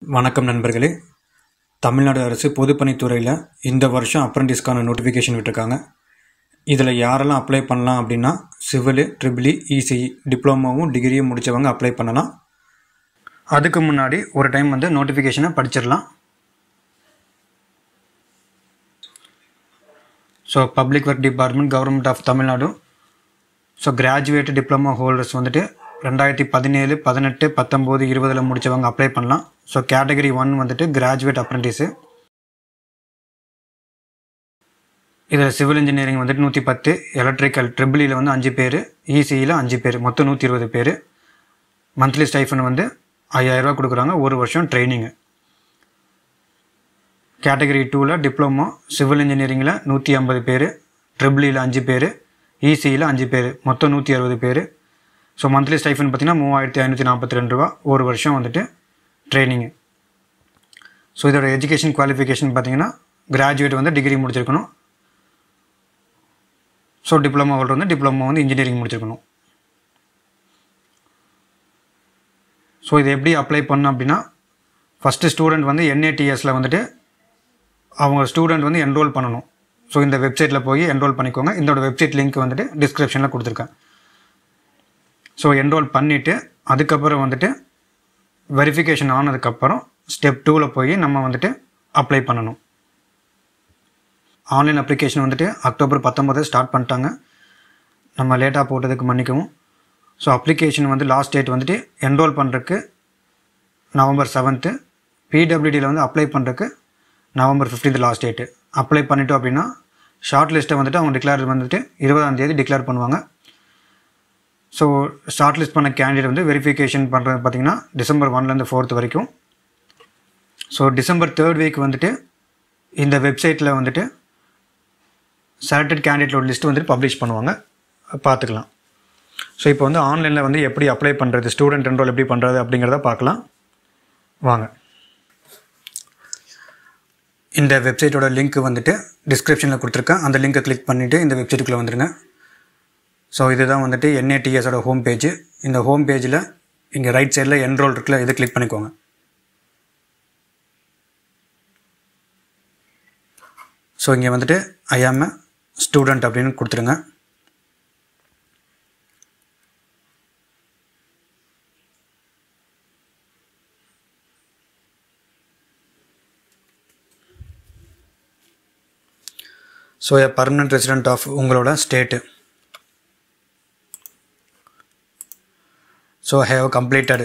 வணக்கம் நண்பர்களே தமிழ்நாடு அரசு பொதுப்பணித்துறையில் இந்த வருஷம் அப்ரண்டிஸ்க்கான நோட்டிஃபிகேஷன் விட்டுருக்காங்க இதில் யாரெல்லாம் அப்ளை பண்ணலாம் அப்படின்னா சிவிலு ட்ரிபிளி இசிஇ டிப்ளமோவும் டிகிரியும் முடித்தவங்க அப்ளை பண்ணலாம் அதுக்கு முன்னாடி ஒரு டைம் வந்து நோட்டிஃபிகேஷனை படிச்சிடலாம் so public work department government of Tamil Nadu so graduate diploma holders வந்துட்டு ரெண்டாயிரத்தி பதினேழு பதினெட்டு பத்தொம்போது இருபதில் முடித்தவங்க அப்ளை பண்ணலாம் ஸோ கேட்டகரி ஒன் வந்துட்டு கிராஜுவேட் அப்ரெண்டிஸு இதில் சிவில் இன்ஜினியரிங் வந்துட்டு நூற்றி பத்து எலக்ட்ரிக்கல் ட்ரிபிளியில் வந்து அஞ்சு பேர் இசியில் அஞ்சு பேர் மொத்தம் நூற்றி இருபது பேர் மந்த்லி ஸ்டைஃபன் வந்து ஐயாயிரரூவா கொடுக்குறாங்க ஒரு வருஷம் ட்ரைனிங்கு கேட்டகரி டூவில் டிப்ளமோ சிவில் இன்ஜினியரிங்கில் நூற்றி ஐம்பது பேர் ட்ரிபிளியில் அஞ்சு பேர் இசியில் அஞ்சு பேர் மொத்தம் நூற்றி அறுபது பேர் ஸோ மந்த்லி ஸ்டைஃபன் பார்த்தீங்கன்னா மூவாயிரத்தி ஐநூற்றி நாற்பத்தி ரெண்டு ரூபா ஒரு வருஷம் வந்துட்டு ட்ரைனிங்கு ஸோ இதோட எஜுகேஷன் குவாலிஃபிகேஷன் பார்த்தீங்கன்னா கிராஜுவேட் வந்து டிகிரி முடிச்சிருக்கணும் ஸோ டிப்ளமோ ஹோல்டர் வந்து டிப்ளமோ வந்து இன்ஜினியரிங் முடிச்சிருக்கணும் ஸோ இது எப்படி அப்ளை பண்ணணும் அப்படின்னா ஃபஸ்ட்டு ஸ்டூடெண்ட் வந்து என்ஏடிஎஸில் வந்துட்டு அவங்க ஸ்டூடெண்ட் வந்து என்ரோல் பண்ணணும் ஸோ இந்த வெப்சைட்டில் போய் என்ரோல் பண்ணிக்கோங்க இதோட வெப்சைட் லிங்க் வந்துட்டு டிஸ்கிரிப்ஷனில் கொடுத்துருக்கேன் ஸோ என்ரோல் பண்ணிவிட்டு அதுக்கப்புறம் வந்துட்டு வெரிஃபிகேஷன் ஆனதுக்கப்புறம் ஸ்டெப் டூவில் போய் நம்ம வந்துட்டு அப்ளை பண்ணணும் ஆன்லைன் அப்ளிகேஷன் வந்துட்டு அக்டோபர் பத்தொம்பது ஸ்டார்ட் பண்ணிட்டாங்க நம்ம லேட்டாக போட்டதுக்கு மன்னிக்கவும் ஸோ அப்ளிகேஷன் வந்து லாஸ்ட் டேட் வந்துட்டு என்ரோல் பண்ணுறதுக்கு நவம்பர் செவன்த்து பிடபிள்யூடியில் வந்து அப்ளை பண்ணுறதுக்கு November fifteenth last date apply பண்ணிட்டோம் அப்படின்னா ஷார்ட் லிஸ்ட்டை வந்துட்டு அவங்க டிக்ளேர் வந்துட்டு இருபதாம் தேதி டிக்ளேர் பண்ணுவாங்க ஸோ ஷார்ட் லிஸ்ட் பண்ண கேண்டிடேட் வந்து வெரிஃபிகேஷன் பண்ணுறது பார்த்திங்கன்னா டிசம்பர் ஒன்லேருந்து ஃபோர்த் வரைக்கும் ஸோ டிசம்பர் தேர்ட் வீக் வந்துட்டு இந்த வெப்சைட்டில் வந்துட்டு செலக்டட் கேண்டிடேட்டோட லிஸ்ட் வந்துட்டு பப்ளிஷ் பண்ணுவாங்க பார்த்துக்கலாம் ஸோ இப்போ வந்து ஆன்லைனில் வந்து எப்படி அப்ளை பண்ணுறது ஸ்டூடெண்ட் என்ரோல் எப்படி பண்ணுறது அப்படிங்கிறத பார்க்கலாம் வாங்க இந்த வெப்சைட்டோட லிங்க் வந்துட்டு டிஸ்கிரிப்ஷனில் கொடுத்துருக்கேன் அந்த லிங்க்கை கிளிக் பண்ணிவிட்டு இந்த வெப்சைட்டுக்குள்ளே வந்துடுங்க ஸோ இதுதான் வந்துட்டு என்ஏடிஎஸோட ஹோம் பேஜ் இந்த ஹோம் பேஜில் இங்கே ரைட் சைடில் என்ரோல் இருக்குல்ல இதை கிளிக் பண்ணிக்கோங்க ஸோ இங்கே வந்துட்டு ஐ ஆம் ஸ்டூடெண்ட் அப்படின்னு கொடுத்துருங்க so a permanent resident of உங்களோட state so have completed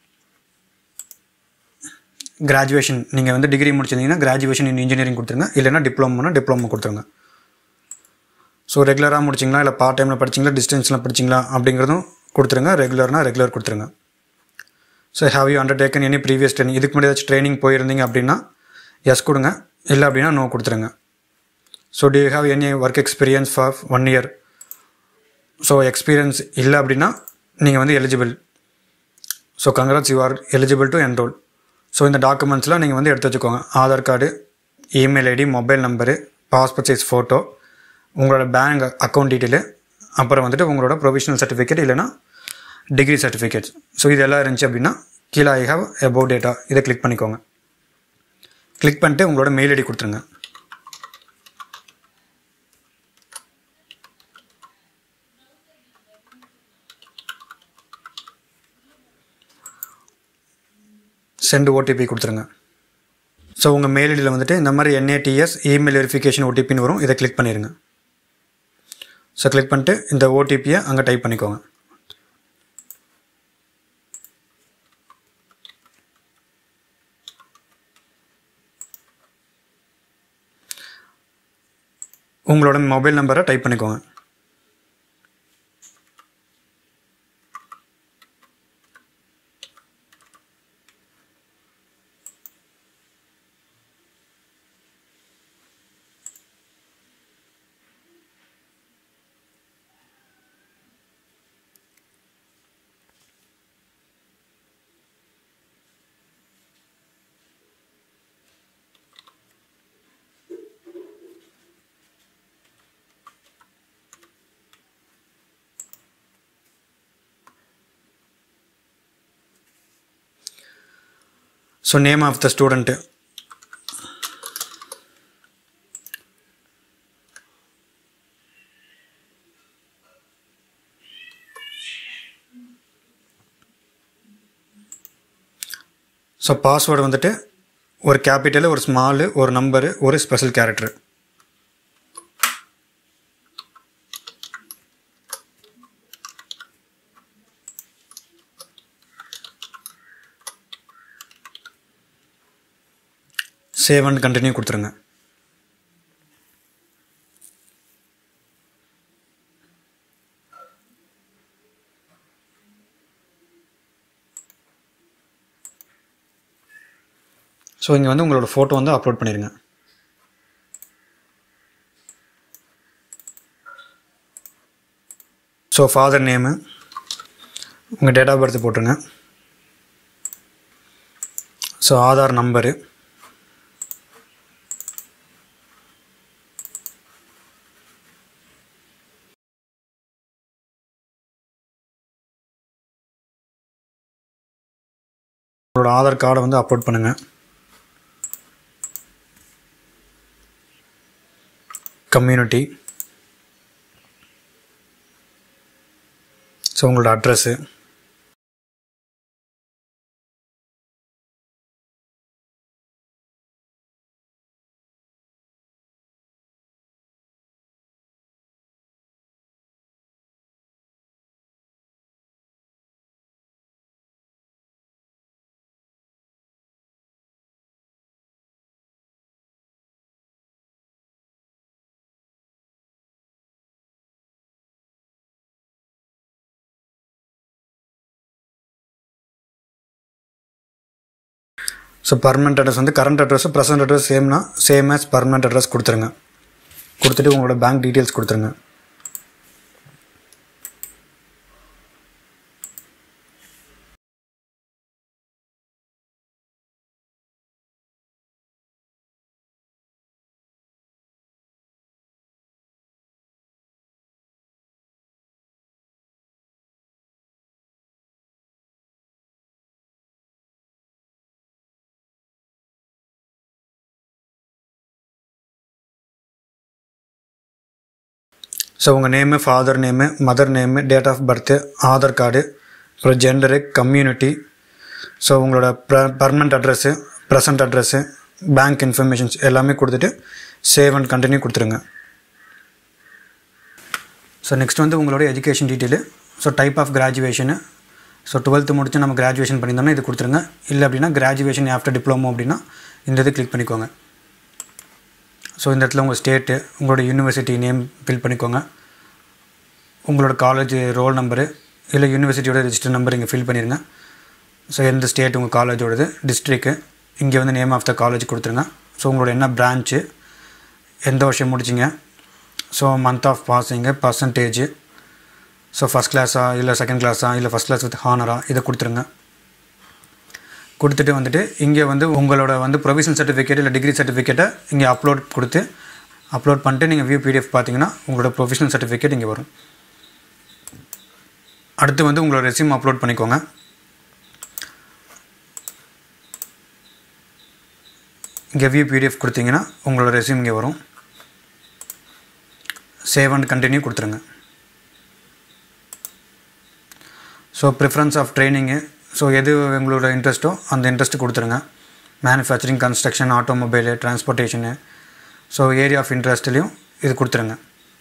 graduation நீங்கள் வந்து டிகிரி முடிச்சிருந்தீங்கன்னா கிராஜுவேஷன் இன் இன்ஜினியரிங் கொடுத்துருங்க இல்லைனா டிப்ளமோனா டிப்ளமோ கொடுத்துருங்க ஸோ ரெகுலராக முடிச்சிங்களா இல்லை பார்ட் டைமில் படிச்சிங்களா டிஸ்டன்ஸில் படிச்சிங்களா அப்படிங்கிறதும் கொடுத்துருங்க ரெகுலர்னா ரெகுலர் கொடுத்துருங்க so have you undertaken any previous training இதுக்கு முன்னாடி ஏதாச்சும் ட்ரைனிங் போயிருந்தீங்க அப்படின்னா எஸ் கொடுங்க இல்லை அப்படின்னா நோ கொடுத்துருங்க so do you have any work experience for one year so experience இல்லை அப்படின்னா நீங்கள் வந்து eligible so congrats you are eligible to enrol so இந்த டாக்குமெண்ட்ஸ்லாம் நீங்கள் வந்து எடுத்து வச்சுக்கோங்க Aadhaar card email ID mobile number passport size photo உங்களோட பேங்க் அக்கௌண்ட் டீட்டெயிலு அப்புறம் வந்துட்டு உங்களோட ப்ரொவிஷனல் சர்டிஃபிகேட் இல்லைனா டிகிரி சர்டிஃபிகேட் ஸோ இது எல்லாம் இருந்துச்சு அப்படின்னா கீழே ஐ ஹாவ் அபவுட் டேட்டா இதை கிளிக் பண்ணிக்கோங்க கிளிக் பண்ணிட்டு உங்களோட மெயில் ஐடி கொடுத்துருங்க சென்ட் ஓடிபி கொடுத்துருங்க ஸோ உங்கள் மெயில் ஐடியில் வந்துட்டு இந்த மாதிரி என்ஏடிஎஸ் இமெயில் வெரிஃபிகேஷன் ஓடிபின்னு வரும் இதை கிளிக் பண்ணிடுங்க ஸோ கிளிக் பண்ணிட்டு இந்த ஓடிபியை அங்கே டைப் பண்ணிக்கோங்க உங்களோட மொபைல் நம்பரை டைப் பண்ணிக்கோங்க so name of the student so password வந்துட்டு ஒரு கேபிட்டலு ஒரு ஸ்மாலு ஒரு நம்பரு ஒரு special character save and continue கொடுத்துருங்க ஸோ இங்கே வந்து உங்களோட ஃபோட்டோ வந்து அப்லோட் பண்ணிடுங்க ஸோ ஃபாதர் நேமு உங்கள் டேட் ஆஃப் பர்த் போட்டுருங்க ஸோ ஆதார் நம்பரு உங்களோட ஆதார் கார்டை வந்து அப்லோட் பண்ணுங்கள் கம்யூனிட்டி ஸோ உங்களோட அட்ரஸ்ஸு ஸோ பர்மனெண்ட் அட்ரஸ் வந்து கரண்ட் அட்ரஸ் ப்ரெசன்ட் அட்ரஸ் சேம்னா சேம் ஆஸ் பர்மனெண்ட் அட்ரஸ் கொடுத்துருங்க கொடுத்துட்டு உங்களோட பேங்க் டீட்டெயில்ஸ் கொடுத்துருங்க ஸோ உங்கள் name father name mother name date of birth Aadhaar card அப்புறம் ஜெண்டரு கம்யூனிட்டி ஸோ உங்களோட ப்ர permanent address present address bank informations எல்லாமே கொடுத்துட்டு சேவ் அண்ட் கண்டினியூ கொடுத்துருங்க ஸோ நெக்ஸ்ட் வந்து உங்களோட education detail so type of graduation so twelfth முடிச்சு நம்ம கிராஜுவேஷன் பண்ணியிருந்தோம்னா இது கொடுத்துருங்க இல்லை அப்படின்னா கிராஜுவேஷன் ஆஃப்டர் டிப்ளமோ அப்படின்னா இந்த இது கிளிக் பண்ணிக்கோங்க ஸோ இந்த இடத்துல உங்கள் ஸ்டேட்டு உங்களோட யூனிவர்சிட்டி நேம் ஃபில் பண்ணிக்கோங்க உங்களோட காலேஜ் ரோல் நம்பரு இல்லை யூனிவர்சிட்டியோட ரெஜிஸ்டர் நம்பர் இங்கே ஃபில் பண்ணிடுங்க ஸோ எந்த ஸ்டேட் உங்கள் காலேஜோடது டிஸ்ட்ரிக்கு இங்கே வந்து நேம் ஆஃப் த காலேஜ் கொடுத்துருங்க ஸோ உங்களோட என்ன பிரான்ச்சு எந்த வருஷம் முடிச்சிங்க so month of passing percentage so first கிளாஸா இல்லை செகண்ட் கிளாஸா இல்லை ஃபஸ்ட் கிளாஸ் வித் ஹானரா இதை கொடுத்துருங்க கொடுத்துட்டு வந்துட்டு இங்கே வந்து உங்களோட வந்து ப்ரொவிஷனல் சர்டிஃபிகேட் இல்லை டிகிரி சர்டிஃபிகேட்டை இங்கே அப்லோட் கொடுத்து அப்லோட் பண்ணிட்டு நீங்கள் வியூ பிடிஎஃப் பார்த்தீங்கன்னா உங்களோட ப்ரொஃபஷனல் சர்டிஃபிகேட் இங்கே வரும் அடுத்து வந்து உங்களோட ரெசியூம் அப்லோட் பண்ணிக்கோங்க இங்கே வியூ பிடிஎஃப் கொடுத்தீங்கன்னா உங்களோட ரெசியூம் இங்கே வரும் சேவ் அண்ட் கண்டினியூ கொடுத்துருங்க so preference of training so எது உங்களோட இன்ட்ரெஸ்ட்டோ அந்த இன்ட்ரெஸ்ட் கொடுத்துருங்க manufacturing construction automobile transportation so area of இன்ட்ரெஸ்ட்லேயும் இது கொடுத்துருங்க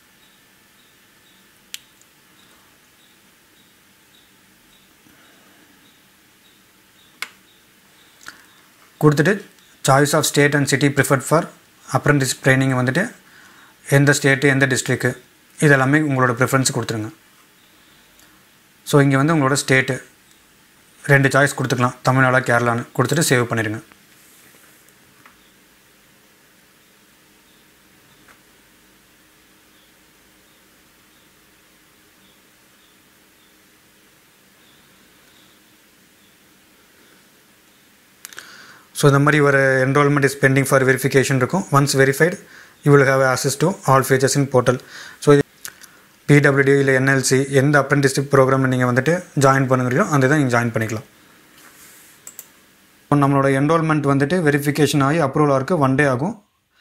கொடுத்துட்டு choice of state and city preferred for apprentice training வந்துட்டு எந்த ஸ்டேட்டு எந்த டிஸ்ட்ரிக்கு இதெல்லாமே உங்களோட ப்ரிஃபரன்ஸ் கொடுத்துருங்க ஸோ இங்கே வந்து உங்களோட ஸ்டேட்டு ரெண்டு சாய்ஸ் கொடுத்துக்கலாம் தமிழ்நாடா கேரளான்னு கொடுத்துட்டு சேவ் பண்ணிடுங்க ஸோ இந்த மாதிரி ஒரு enrollment is pending for verification இருக்கும் once verified you will have access to all features in portal so இது பிடபிள்யூடி இல்லை என்எல்சி எந்த அப்ரெண்டிஸ்ஷிப் ப்ரோக்ராமில் நீங்கள் வந்துட்டு ஜாயின் பண்ணுங்கிறீங்களோ அந்த இதை நீங்கள் ஜாயின் பண்ணிக்கலாம் இப்போ நம்மளோட என்ரோல்மெண்ட் வந்துட்டு வெரிஃபிகேஷன் ஆகி அப்ரூவல் ஆகிறதுக்கு ஒன் டே ஆகும்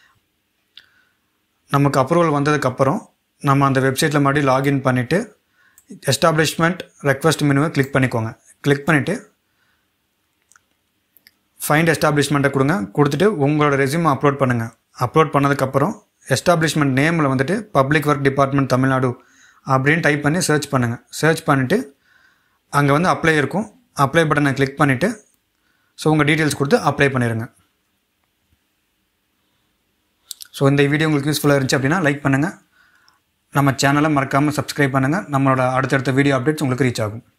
நமக்கு அப்ரூவல் வந்ததுக்கப்புறம் நம்ம அந்த வெப்சைட்டில் மறுபடியும் லாகின் பண்ணிவிட்டு எஸ்டாப்ளிஷ்மெண்ட் ரெக்வஸ்ட் மெனுவை கிளிக் பண்ணிக்கோங்க கிளிக் பண்ணிவிட்டு ஃபைண்ட் எஸ்டாப்ளிஷ்மெண்ட்டை கொடுங்க கொடுத்துட்டு உங்களோட ரெஸ்யூம் அப்லோட் பண்ணுங்கள் அப்லோட் பண்ணதுக்கப்புறம் எஸ்டாப்ளிஷ்மெண்ட் நேமில் வந்துட்டு பப்ளிக் ஒர்க் டிபார்ட்மெண்ட் தமிழ்நாடு அப்படின்னு டைப் பண்ணி சர்ச் பண்ணுங்கள் சர்ச் பண்ணிவிட்டு அங்கே வந்து அப்ளை இருக்கும் அப்ளை பட்டனை கிளிக் பண்ணிவிட்டு ஸோ உங்கள் டீட்டெயில்ஸ் கொடுத்து அப்ளை பண்ணிடுங்க ஸோ இந்த வீடியோ உங்களுக்கு யூஸ்ஃபுல்லாக இருந்துச்சு அப்படின்னா லைக் பண்ணுங்கள் நம்ம சேனலை மறக்காமல் சப்ஸ்கிரைப் பண்ணுங்கள் நம்மளோட அடுத்தடுத்த வீடியோ அப்டேட்ஸ் உங்களுக்கு ரீச் ஆகும்